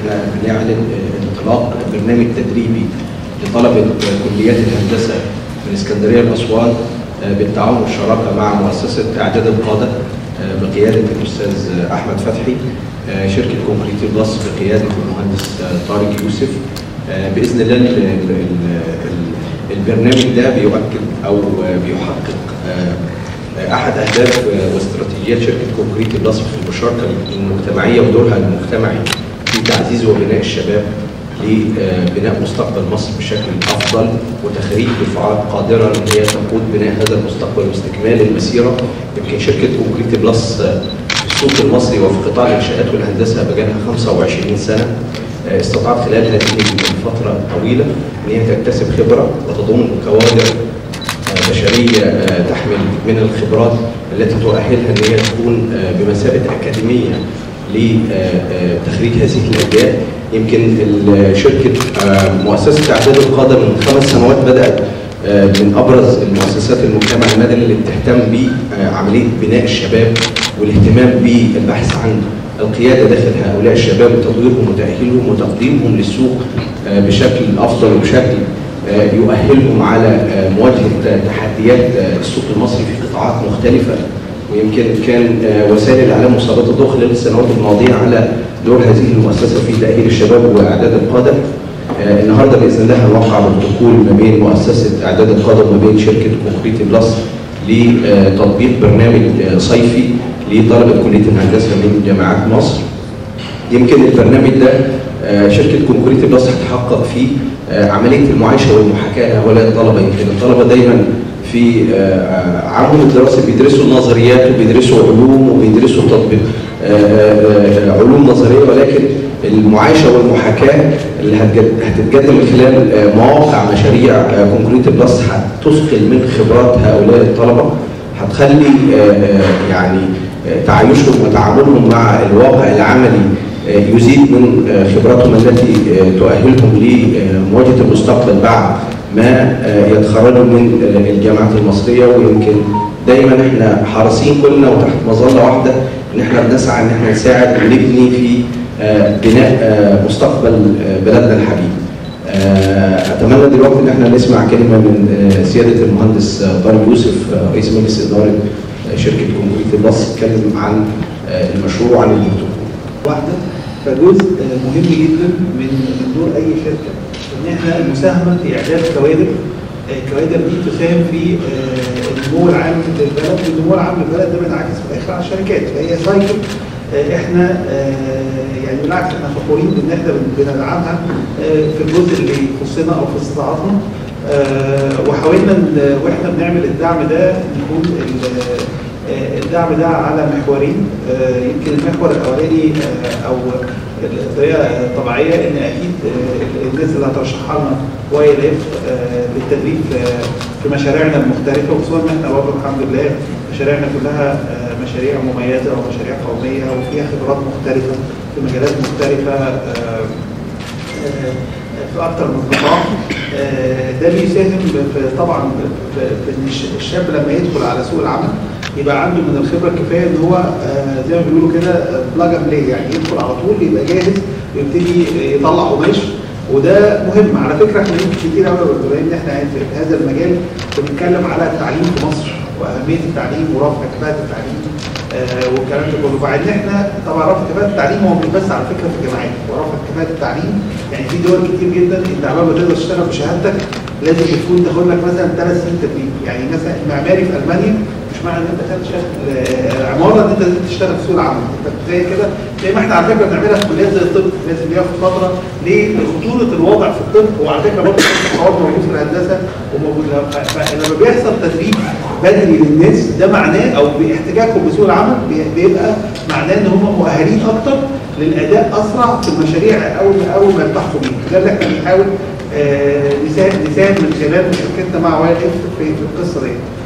احنا بنعلن انطلاق برنامج تدريبي لطلبه كليات الهندسه من اسكندريه لاسوان بالتعاون والشراكه مع مؤسسه اعداد القاده بقياده الاستاذ احمد فتحي شركه كونكريت بلس بقياده المهندس طارق يوسف باذن الله البرنامج ده بيؤكد او بيحقق احد اهداف واستراتيجيات شركه كونكريت بلس في المشاركه المجتمعيه ودورها المجتمعي في تعزيز وبناء الشباب لبناء مستقبل مصر بشكل افضل وتخريج دفعات قادره ان هي تقود بناء هذا المستقبل واستكمال المسيره يمكن شركه كونكريت بلس في السوق المصري وفي قطاع الانشاءات والهندسه بقالها 25 سنه استطاعت خلال هذه الفتره الطويله ان هي تكتسب خبره وتضم كوادر بشريه تحمل من الخبرات التي تؤهلها ان هي تكون بمثابه اكاديميه لتخريج هذه الاجيال يمكن شركه مؤسسه اعداد القاده من خمس سنوات بدات من ابرز المؤسسات المجتمع المدني اللي بتهتم بعمليه بناء الشباب والاهتمام بالبحث عن القياده داخل هؤلاء الشباب وتطويرهم وتاهيلهم وتقديمهم للسوق بشكل افضل وبشكل يؤهلهم على مواجهه تحديات السوق المصري في قطاعات مختلفه ويمكن كان وسائل الاعلام مسابقه الضوء خلال السنوات الماضيه على دور هذه المؤسسه في تاهيل الشباب واعداد القاده. النهارده باذن الله هنوقع بروتوكول ما بين مؤسسه اعداد القاده وما بين شركه كونكريت بلس لتطبيق برنامج صيفي لطلبه كليه الهندسه من جامعات مصر. يمكن البرنامج ده شركه كونكريت بلس هتحقق فيه عمليه المعايشه والمحاكاه لهؤلاء الطلبه يمكن الطلبه دايما في عامهم الدراسي بيدرسوا نظريات وبيدرسوا علوم وبيدرسوا تطبيق علوم نظريه ولكن المعايشه والمحاكاه اللي هتتقدم من خلال مواقع مشاريع كونكريت بلس هتثقل من خبرات هؤلاء الطلبه هتخلي يعني تعايشهم وتعاملهم مع الواقع العملي يزيد من خبراتهم التي تؤهلهم لمواجهه المستقبل بعد ما يتخرجوا من الجامعات المصريه ويمكن دايما احنا حريصين كلنا وتحت مظله واحده ان احنا بنسعى ان احنا نساعد ونبني في بناء مستقبل بلدنا الحبيب. اتمنى دلوقتي ان احنا نسمع كلمه من سياده المهندس طارق يوسف رئيس مجلس اداره شركه كونكريت بلس يتكلم عن المشروع وعن البروتوكول. واحده فجزء مهم جدا من دور اي شركه ان احنا المساهمه في اعداد كوادر الكوادر دي تساهم في النمو العام للبلد والنمو العام للبلد ده بينعكس في الاخر على الشركات فهي سايكل احنا يعني بالعكس احنا فخورين بان احنا بندعمها في الجزء اللي يخصنا او في استطاعتنا وحاولنا واحنا بنعمل الدعم ده يكون الدعم ده على محورين يمكن المحور الاولاني او الطريقه الطبيعيه ان اكيد الناس اللي هترشحها لنا واي ال اف للتدريب في مشاريعنا المختلفه وخصوصا ان احنا برضه الحمد لله مشاريعنا كلها مشاريع مميزه ومشاريع قوميه وفيها خبرات مختلفه في مجالات مختلفه في اكثر من قطاع ده بيساهم طبعا في ان الشاب لما يدخل على سوق العمل يبقى عنده من الخبره الكفايه ان هو زي ما بيقولوا كده بلاج اند بلاي يعني يدخل على طول يبقى جاهز ويبتدي يطلع قماش وده مهم على فكره احنا يمكن كتير قوي بما ان احنا في هذا المجال بنتكلم على التعليم في مصر واهميه التعليم ورفع كفاءه التعليم آه والكلام ده كله وبعدين احنا طبعا رفع كفاءه التعليم هو مش بس على فكره في الجامعات ورفع كفاءه التعليم يعني في دول كتير جدا انت عمال ما تقدر تشتغل بشهادتك لازم تكون تاخد لك مثلا ثلاث سنين تدريب يعني مثلا المعماري في المانيا مش معنى ان انت خدت شهاده عماره ان انت لازم تشتغل في سوق العمل انت زي كده زي ما احنا على فكره بنعملها في كليات زي الطب لازم بياخد فتره ليه؟ لخطوره الوضع في الطب وعلى فكره برضه الحوار موجود في الهندسه وموجود لما بيحصل تدريب بدري للناس ده معناه او باحتكاكهم بسوق العمل بيبقى معناه ان هم مؤهلين اكتر للاداء اسرع في المشاريع اول ما اول ما يلتحقوا بيها ده اللي احنا بنحاول آه نساهم من خلال مشاركتنا مع واي اف في القصه دي